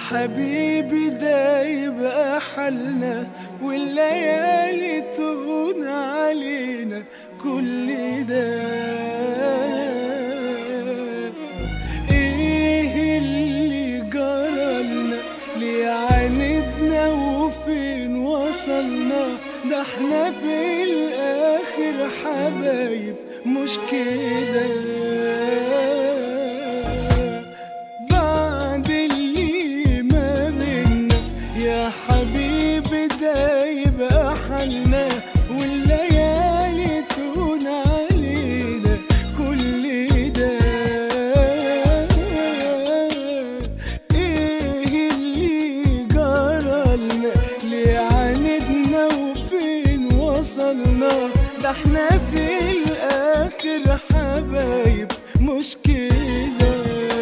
حبيبي ده يبقى حالنا والليالي تهون علينا كل ده ايه اللي جرالنا ليه عاندنا وفين وصلنا ده احنا في الاخر حبايب مش كده بعد اللي ما بينا يا حبيبي ده يبقى حالنا والليالي تهون علينا كل ده ايه اللي جرالنا ليه عاندنا وفين وصلنا ده احنا في الاخر حبايب مش كده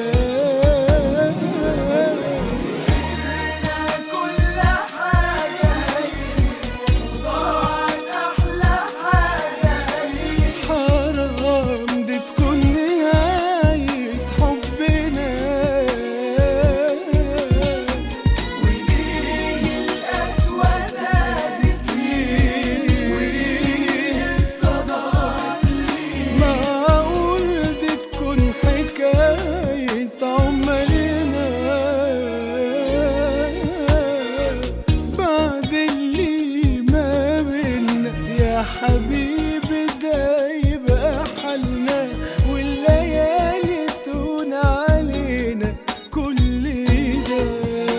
كل حاجة ضاعت أحلى حاجة ليك حرام دي تكون نهاية حبنا وليه القسوة زادت ليه وليه الصداع ليه معقول دي تكون حكاية عمرنا بعد اللي ما بينا يا حبيبي ده يبقى حالنا والليالي تهون علينا كل ده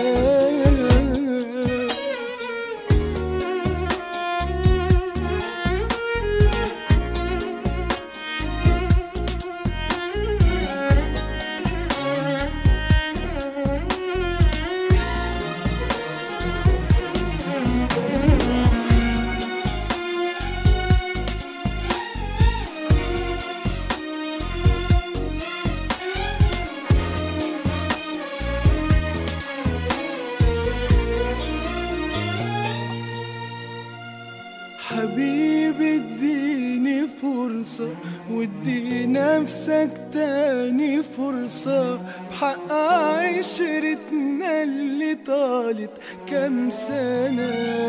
حبيبي اديني فرصة وادي نفسك تاني فرصة بحق عشرتنا اللي طالت كام سنة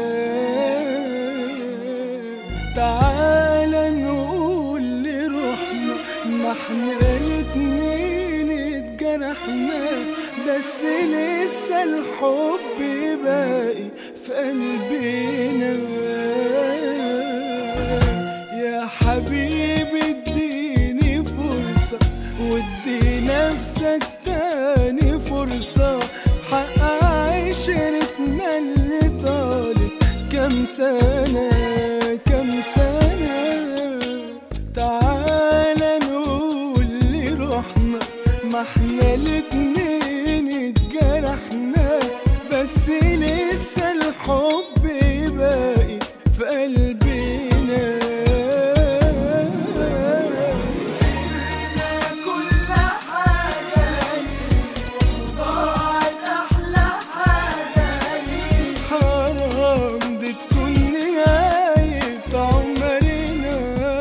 تعال نقول لروحنا ما احنا الاتنين اتجرحنا بس لسه الحب باقي في قلبنا يا حبيبي اديني فرصة وادي نفسك تاني فرصة حق عشرتنا اللي طالت كام سنة كام سنة تعال نقول لروحنا ما احنا الاتنين اتجرحنا بس لسه الحب باقي في قلبنا كل حاجة ضاعت أحلى حاجة ليك حرام دي تكون نهاية عمرنا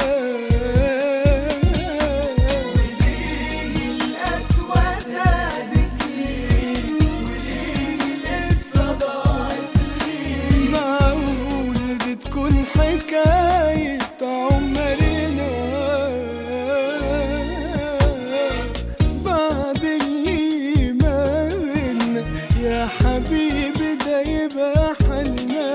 وليه القسوة زادت ليه وليه لسه ضاعت ليه معقول دي تكون حكاية عمرنا بعد اللي ما بينا يا حبيبي ده يبقى حالنا